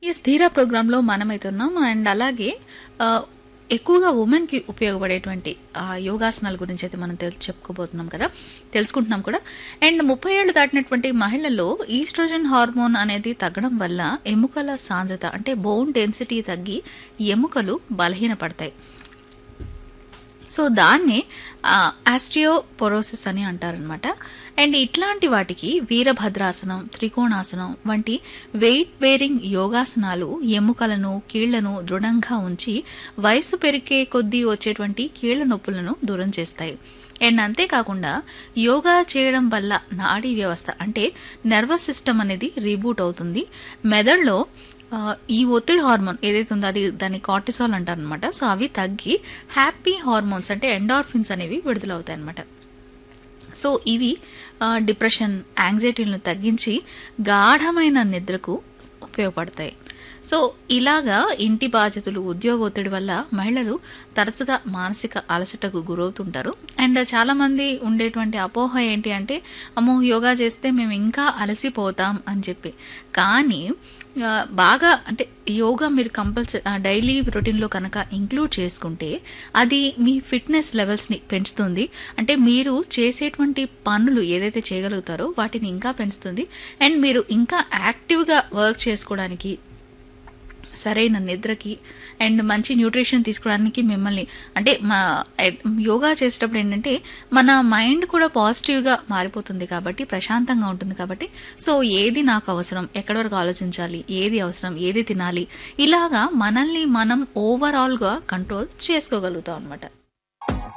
ఈ స్థిర ప్రోగ్రాంలో మనమైతే ఉన్నాం అండ్ అలాగే ఆ, ఎక్కువగా ఉమెన్కి ఉపయోగపడేటువంటి ఆ, యోగాసనాల గురించి అయితే మనం తెల్ చెప్పుకోబోతున్నాం కదా తెలుసుకుంటున్నాం కూడా అండ్ ముప్పై ఏళ్ళు దాటినటువంటి మహిళల్లో ఈస్ట్రోజన్ హార్మోన్ అనేది తగ్గడం వల్ల ఎముకల సాంద్రత అంటే బోన్ డెన్సిటీ తగ్గి ఎముకలు బలహీనపడతాయి సో దాన్ని ఆస్టియోపొరోసిస్ అని అంటారనమాట అండ్ ఇట్లాంటి వాటికి వీరభద్రాసనం త్రికోణాసనం వంటి వెయిట్ బేరింగ్ యోగాసనాలు ఎముకలను కీళ్లను దృఢంగా ఉంచి వయసు పెరిగే కొద్దీ వచ్చేటువంటి కీళ్ల నొప్పులను దూరం చేస్తాయి అండ్ అంతేకాకుండా యోగా చేయడం వల్ల నాడీ వ్యవస్థ అంటే నర్వస్ సిస్టమ్ అనేది రీబూట్ అవుతుంది మెదడులో ఆ, ఈ ఒత్తిడి హార్మోన్ ఏదైతే ఉందో అది దాన్ని కార్టిసాల్ అంటారు అనమాట సో అవి తగ్గి హ్యాపీ హార్మోన్స్ అంటే ఎండార్ఫిన్స్ అనేవి విడుదలవుతాయి అనమాట సో ఇవి ఆ, డిప్రెషన్ యాంగ్జైటీలను తగ్గించి గాఢమైన నిద్రకు ఉపయోగపడతాయి సో ఇలాగా ఇంటి బాధ్యతలు ఉద్యోగ ఒత్తిడి వల్ల మహిళలు తరచుగా మానసిక అలసటకు గురవుతుంటారు అండ్ చాలామంది ఉండేటువంటి అపోహ ఏంటి అంటే అమ్మో యోగా చేస్తే మేము ఇంకా అలసిపోతాం అని చెప్పి కానీ ఆ, బాగా అంటే యోగా మీరు కంపల్సరీ డైలీ రొటీన్లో కనుక ఇంక్లూడ్ చేసుకుంటే అది మీ ఫిట్నెస్ లెవెల్స్ని పెంచుతుంది అంటే మీరు చేసేటువంటి పనులు ఏదైతే చేయగలుగుతారో వాటిని ఇంకా పెంచుతుంది అండ్ మీరు ఇంకా యాక్టివ్గా వర్క్ చేసుకోవడానికి సరైన నిద్రకి అండ్ మంచి న్యూట్రిషన్ తీసుకోవడానికి మిమ్మల్ని అంటే మా ఎడ్- యోగా చేసేటప్పుడు ఏంటంటే మన మైండ్ కూడా పాజిటివ్గా మారిపోతుంది కాబట్టి ప్రశాంతంగా ఉంటుంది కాబట్టి సో ఏది నాకు అవసరం ఎక్కడి వరకు ఆలోచించాలి ఏది అవసరం ఏది తినాలి ఇలాగా మనల్ని మనం ఓవరాల్గా కంట్రోల్ చేసుకోగలుగుతాం అనమాట